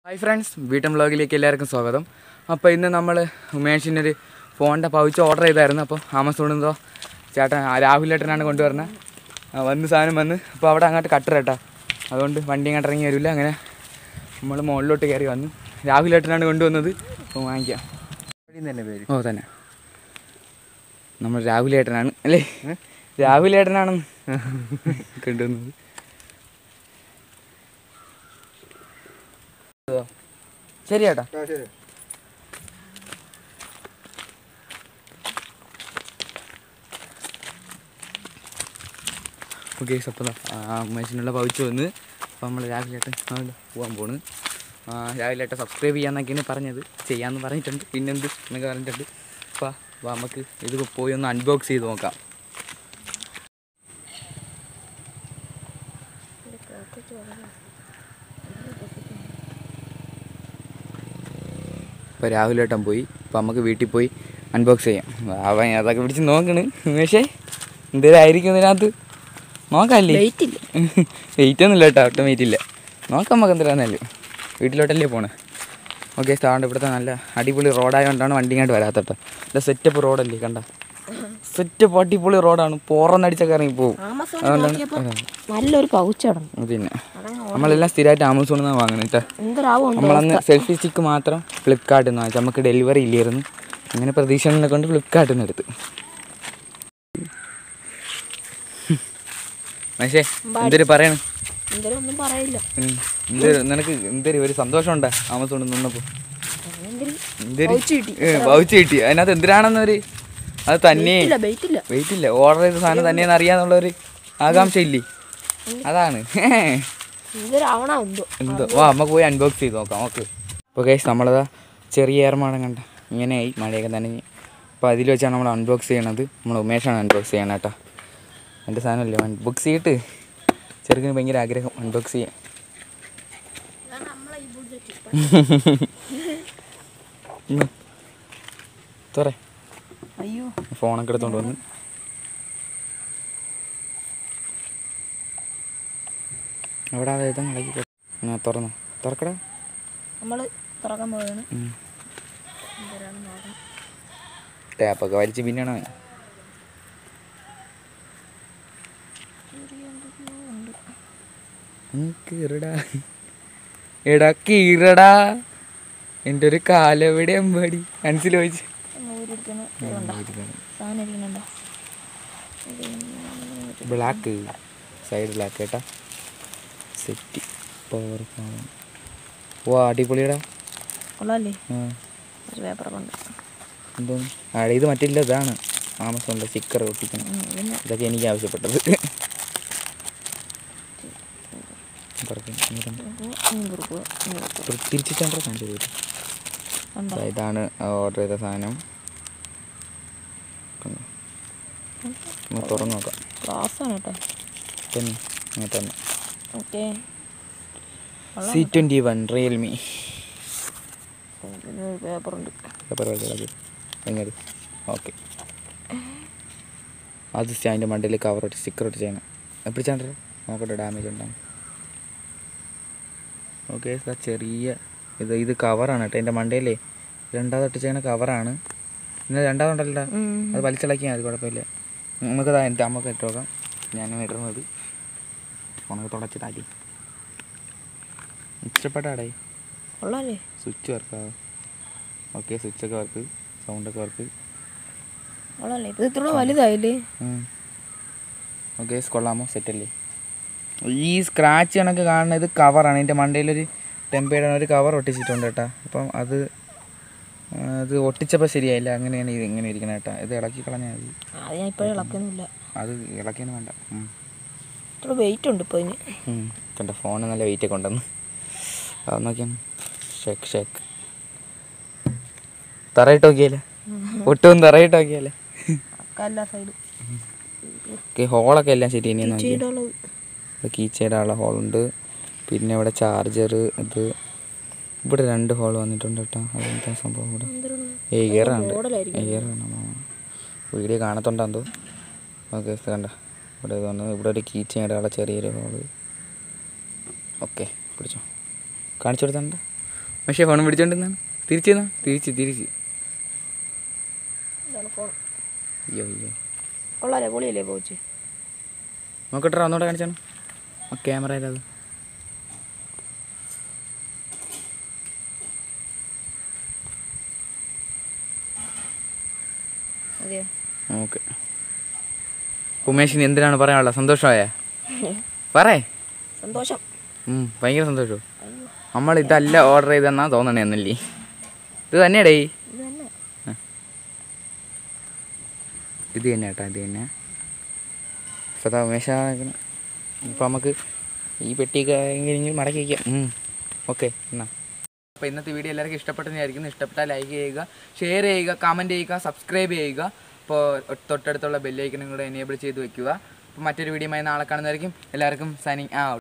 Hi friends വീട്ടം വ്ളോഗിലേക്ക് എല്ലാവർക്കും സ്വാഗതം അപ്പോൾ ഇന്ന് നമ്മൾ ഉമേഷിനൊരു ഫോണിൻ്റെ പൗച്ച് ഓർഡർ ചെയ്തായിരുന്നു അപ്പോൾ ആമസോണിൽ നിന്നോ ചേട്ടൻ ആ രാഹുലേട്ടനാണ് കൊണ്ടുവരുന്നത് ആ, വന്ന് സാധനം വന്ന് അപ്പോൾ അവിടെ അങ്ങോട്ട് കട്ടർ കേട്ടോ അതുകൊണ്ട് വണ്ടി അങ്ങോട്ട് ഇറങ്ങി വരില്ല അങ്ങനെ നമ്മൾ മുകളിലോട്ട് കയറി വന്നു രാഹുലേട്ടനാണ് കൊണ്ടുവന്നത് അപ്പോൾ വാങ്ങിക്കാം തന്നെ പേര് ഓ തന്നെ നമ്മൾ രാഹുലേട്ടനാണ് അല്ലേ രാഹുലേട്ടനാണെന്ന് കൊണ്ടുവന്നത് ശരി ചേട്ടാ ഓക്കെ അപ്പോൾ മെഷീനുള്ള പൗച്ച് വന്ന് അപ്പോൾ നമ്മൾ രാവിലെ ഏട്ടൻ പോകാൻ പോണ് ആ, രാവിലെ ഏട്ടൻ സബ്സ്ക്രൈബ് ചെയ്യാന്നൊക്കെയാണ് പറഞ്ഞത് ചെയ്യാമെന്ന് പറഞ്ഞിട്ടുണ്ട് പിന്നെന്ത് എന്നൊക്കെ പറഞ്ഞിട്ടുണ്ട് അപ്പോൾ അപ്പോൾ നമുക്ക് ഇത് പോയി ഒന്ന് അൺബോക്സ് ചെയ്ത് നോക്കാം ഇപ്പോൾ രാഹുലേട്ടൻ പോയി അപ്പോൾ നമുക്ക് വീട്ടിൽ പോയി അൺബോക്സ് ചെയ്യാം അവൻ അതൊക്കെ പിടിച്ച് നോക്കണ് പക്ഷേ എന്തേലായിരിക്കും ഇതിനകത്ത് നോക്കാമല്ലേ വെയിറ്റ് ഇല്ല വെയിറ്റ് ഒന്നും ഇല്ല കേട്ടോ ഒട്ടും വെയിറ്റ് ഇല്ല നോക്കാം നമുക്ക് എന്തിനാന്നല്ലേ വീട്ടിലോട്ടല്ലേ പോണേ ഓക്കെ സ്റ്റാണ്ട് ഇവിടുത്തെ നല്ല അടിപൊളി റോഡായതുകൊണ്ടാണ് വണ്ടി ഇങ്ങോട്ട് വരാത്തട്ടോ നല്ല സെറ്റപ്പ് റോഡല്ലേ കണ്ട സെറ്റപ്പ് അടിപൊളി റോഡാണ് പോറന്നടിച്ചൊക്കെ ഇറങ്ങി പോകും ആമസോണിൽ അതുകൊണ്ടാണ് നോക്കിയപ്പോൾ നല്ലൊരു പൗച്ചാണ് പിന്നെ നമ്മളെല്ലാം സ്ഥിരമായിട്ട് ആമസോണിൽ നിന്നാണ് വാങ്ങുന്നത് കേട്ടോ എന്തൊരാവും നമ്മളന്ന് സെൽഫി സ്റ്റിക്ക് മാത്രം ഫ്ലിപ്കാർട്ടിൽ നിന്ന് വാങ്ങിച്ചു നമുക്ക് ഡെലിവറി ഇല്ലായിരുന്നു അങ്ങനെ പ്രതീക്ഷകളെ കൊണ്ട് ഫ്ലിപ്കാർട്ടിൽ നിന്ന് എടുത്ത് പക്ഷേ എന്തൊരു പറയണം എന്തൊരു ഒന്നും പറയില്ല ഉം. എന്തൊരു നിനക്ക് എന്തൊരു ഒരു സന്തോഷം ഉണ്ടാ ആമസോണിൽ നിന്നപ്പോൾ എന്തൊരു എന്തൊരു പൗച്ച് കിട്ടി വൗച്ച് കിട്ടി അതിനകത്ത് എന്തിനാണെന്നൊരു അത് തന്നെ ഇല്ല വെയിറ്റ് ഇല്ല വെയിറ്റ് ഇല്ല ഓർഡർ ചെയ്ത സാധനം തന്നെയെന്ന് അറിയാന്നുള്ളൊരു ആകാംക്ഷ ഇല്ലേ അതാണ് എന്തൊരാവണ എന്തോ എന്തോ വാ നമുക്ക് പോയി അൺബോക്സ് ചെയ്ത് നോക്കാം ഓക്കെ അപ്പോൾ കേസ് നമ്മളതാ ചെറിയ ഏർമാടം കണ്ട ഇങ്ങനെയായി മഴയൊക്കെ നനഞ്ഞ് അപ്പോൾ അതിൽ വെച്ചാണ് നമ്മൾ അൺബോക്സ് ചെയ്യണത് നമ്മൾ ഉമേഷാണ് അൺബോക്സ് ചെയ്യണം കേട്ടോ എൻ്റെ സാധനമല്ലേ അൺബോക്സ് ചെയ്തിട്ട് ചെറുക്കിന് ഭയങ്കര ആഗ്രഹം അൺബോക്സ് ചെയ്യാൻ ഇന്ന്. തുറേ അയ്യോ ഫോണൊക്കെ എടുത്തോണ്ട് വന്ന് അവിടെ അതായത് ഇളക്കി ഞാൻ തുറന്നു തുറക്കടാ നമ്മൾ തുറക്കാൻ പോവുകയാണ് ഉം. എന്തൊരാണെന്ന് നോക്കണം ടാപ്പൊക്കെ വലിച്ച് പിന്നണോ കീറടാ എടാ കീറടാ എൻ്റെ ഒരു കാലെവിടെ അമ്പാടി മനസ്സിൽ ചോദിച്ചു ഊരിയെടുക്കണം ഇതുകൊണ്ടോ സാധനം ഇരിക്കുന്നുണ്ടോ ബ്ലാക്ക് സൈഡ് ബ്ലാക്ക് കേട്ടാ സെറ്റ് പവർ ഓ അടിപൊളിയടാ കൊള്ളാല്ലേ ആ ഒരു പേപ്പറൊക്കെ ഉണ്ട് എന്തോന്ന് ആ ഇത് മറ്റില്ല ഇതാണ് ആമസോണിലെ സ്റ്റിക്കർ ഒട്ടിക്കണം ഉം, പിന്നെ ഇതൊക്കെ എനിക്ക് ആവശ്യപ്പെട്ടത് തുറക്ക്. ഇങ്ങോട്ട് ഇനി കുറുക്കുക ഇനി കുറുക്കുക തുറ- തിരിച്ചിട്ടാണ് കാണിച്ചു തരും കണ്ടോ ഇതാണ് ഓർഡർ ചെയ്ത സാധനം കണ്ടോ? ഒന്ന് തുറന്ന് നോക്കാം ക്ലാസ്സാണ് കേട്ടോ തന്നെ അങ്ങനെ തന്നെ okay C twenty one Realme പിന്നെ ഒരു പേപ്പറുണ്ട് പരിപാടി എങ്ങനെ ഓക്കെ അത് സ്റ്റാൻഡ് മണ്ടയിൽ കവർ ഇട്ട് സ്റ്റിക്കർ ഇട്ട് ചെയ്യണം എപ്പോഴും ചാണ്ടോ നോക്കട്ടെ ഡാമേജ് ഉണ്ടാകും ഓക്കെ ചെറിയ ഇത് ഇത് കവറാണ് കേട്ടോ എൻ്റെ മണ്ടയിലേ രണ്ടാമത് ഇട്ട് ചെയ്യണ കവറാണ് പിന്നെ രണ്ടാമതുണ്ടല്ലോ അത് വലിച്ചിളക്കിയാൽ മതി കുഴപ്പമില്ല നമുക്ക് എൻ്റെ അമ്മക്ക് ഇട്ട് നോക്കാം ഞാനാണ് ഇടുന്നത് ഉണക്ക് തുടച്ചിട്ടാക്കി ഇഷ്ടപ്പെട്ടാടേ കൊള്ളാല്ലേ സ്വിച്ച് വർക്കാവും ഓക്കെ സ്വിച്ചൊക്കെ വർക്ക് സൗണ്ടൊക്കെ വർക്ക് കൊള്ളാല്ലേ ഇത് ഇത്ര വലുതായില്ലേ ഓക്കെ കൊള്ളാമോ സെറ്റല്ലേ ഈ സ്ക്രാച്ച് കണക്ക് കാണുന്ന ഇത് കവറാണ് എൻ്റെ മണ്ടയിലൊരു ടെമ്പേയുടെ ഒരു കവർ ഒട്ടിച്ചിട്ടുണ്ട് കേട്ടോ അപ്പം അത് ആ, അത് ഒട്ടിച്ചപ്പോൾ ശരിയായില്ല അങ്ങനെയാണ് ഇത് ഇങ്ങനെ ഇരിക്കണം കേട്ടോ ഇത് ഇളക്കി കളഞ്ഞാൽ മതി അത് ഞാൻ ഇപ്പോഴും ഇളക്കൊന്നുമില്ല അത് ഇളക്കിയാണ് വേണ്ട ഉം. ഇത്ര വെയിറ്റ് ഉണ്ട് ഇപ്പോൾ ഇതിന് ഉം. കണ്ട ഫോണ് നല്ല വെയിറ്റ് ഒക്കെ ഉണ്ടെന്ന് അത് നോക്കിയാണ് ഷേക്ക് ഷേക്ക് തറയിട്ട് നോക്കിയാലേ ഒട്ടും തറയിട്ട് നോക്കിയാലേ അക്കല്ല സൈഡ് ഓക്കെ ഹോളൊക്കെ എല്ലാം ശരി തന്നെയാണ് നോക്കി ചെയ്തുള്ളത് ഇത് കീച്ചേടാനുള്ള ഹോളുണ്ട് പിന്നെ ഇവിടെ ചാർജർ ഇത് ഇവിടെ രണ്ട് ഹോൾ വന്നിട്ടുണ്ട് കേട്ടോ അതെന്താ സംഭവം ഇവിടെ എയറാണ് മോഡലായിരിക്കും എയറാണ് വീഡിയോ കാണത്തുണ്ടെന്തോ ഓക്കെ കണ്ട ഇവിടെ ഇത് വന്നു ഇവിടെ ഒരു കീച്ചേടാനുള്ള ചെറിയൊരു ഹോള് ഓക്കെ പിടിച്ചോ കാണിച്ചു കൊടുത്തണ്ട പക്ഷേ ഫോൺ പിടിച്ചോണ്ടിരുന്നാണ് തിരിച്ചു തന്നാ തിരിച്ച് തിരിച്ച് ഇതാണ് ഫോൺ അയ്യോ അയ്യോ കൊള്ളാലേ പൊളിയല്ലേ പോച്ച് നോക്കട്ടെ ഒന്നുകൂടെ കാണിച്ചാണ് ആ ക്യാമറ അത് അതെയോ ഓക്കെ ഉമേഷിന് എന്തിനാണ് പറയാനുള്ളത് സന്തോഷമായ പറേ സന്തോഷം ഉം, ഭയങ്കര സന്തോഷം നമ്മൾ ഇതല്ല ഓർഡർ ചെയ്തെന്നാ തോന്നണേ എന്നല്ലേ ഇത് തന്നെയാടേ ഇത് തന്നെ ഇത് തന്നെ കേട്ടോ ഇത് തന്നെ സദാ ഉമേഷ ഇപ്പം നമുക്ക് ഈ പെട്ടിയൊക്കെ എങ്ങനെയെങ്കിലും മടക്കി വയ്ക്കാം ഓക്കെ എന്നാ അപ്പോൾ ഇന്നത്തെ വീഡിയോ എല്ലാവർക്കും ഇഷ്ടപ്പെട്ടെന്നായിരിക്കുന്നു ഇഷ്ടപ്പെട്ടാൽ ലൈക്ക് ചെയ്യുക ഷെയർ ചെയ്യുക കമൻറ്റ് ചെയ്യുക സബ്സ്ക്രൈബ് ചെയ്യുക അപ്പോൾ തൊട്ടടുത്തുള്ള ബെല്ലൈക്കനും കൂടെ എനേബിൾ ചെയ്ത് വെക്കുക അപ്പോൾ മറ്റൊരു വീഡിയോയുമായി നാളെ കാണുന്നതായിരിക്കും എല്ലാവർക്കും സൈനിങ് ആ